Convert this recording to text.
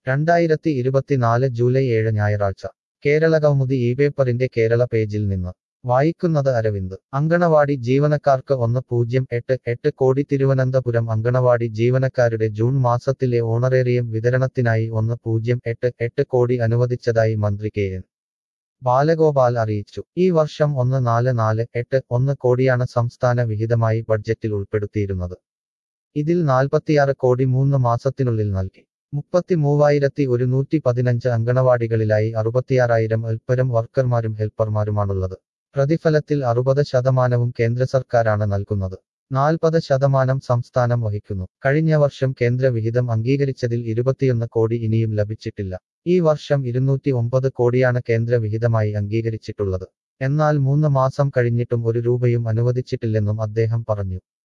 രണ്ടായിരത്തി ഇരുപത്തിനാല് ജൂലൈ ഏഴ് ഞായറാഴ്ച കേരള കൗമുദി ഈ പേപ്പറിന്റെ കേരള പേജിൽ നിന്ന് വായിക്കുന്നത് അരവിന്ദ് അങ്കണവാടി ജീവനക്കാർക്ക് ഒന്ന് പൂജ്യം എട്ട് എട്ട് കോടി തിരുവനന്തപുരം അങ്കണവാടി ജീവനക്കാരുടെ ജൂൺ മാസത്തിലെ ഓണറേറിയം വിതരണത്തിനായി ഒന്ന് പൂജ്യം എട്ട് എട്ട് കോടി അനുവദിച്ചതായി മന്ത്രി കെ എൻ ബാലഗോപാൽ അറിയിച്ചു ഈ വർഷം ഒന്ന് നാല് നാല് എട്ട് ഒന്ന് കോടിയാണ് സംസ്ഥാന വിഹിതമായി ബഡ്ജറ്റിൽ ഉൾപ്പെടുത്തിയിരുന്നത് ഇതിൽ നാൽപ്പത്തിയാറ് കോടി മൂന്ന് മാസത്തിനുള്ളിൽ നൽകി മുപ്പത്തി മൂവായിരത്തി ഒരുന്നൂറ്റി പതിനഞ്ച് അങ്കണവാടികളിലായി അറുപത്തിയാറായിരം ഹെൽപ്പരും വർക്കർമാരും ഹെൽപ്പർമാരുമാണുള്ളത് പ്രതിഫലത്തിൽ അറുപത് ശതമാനവും കേന്ദ്ര സർക്കാരാണ് നൽകുന്നത് നാൽപ്പത് ശതമാനം സംസ്ഥാനം വഹിക്കുന്നു കഴിഞ്ഞ വർഷം കേന്ദ്ര വിഹിതം അംഗീകരിച്ചതിൽ ഇരുപത്തിയൊന്ന് കോടി ഇനിയും ലഭിച്ചിട്ടില്ല ഈ വർഷം ഇരുന്നൂറ്റി ഒമ്പത് കോടിയാണ് കേന്ദ്ര വിഹിതമായി അംഗീകരിച്ചിട്ടുള്ളത് എന്നാൽ മൂന്ന് മാസം കഴിഞ്ഞിട്ടും ഒരു രൂപയും അനുവദിച്ചിട്ടില്ലെന്നും അദ്ദേഹം പറഞ്ഞു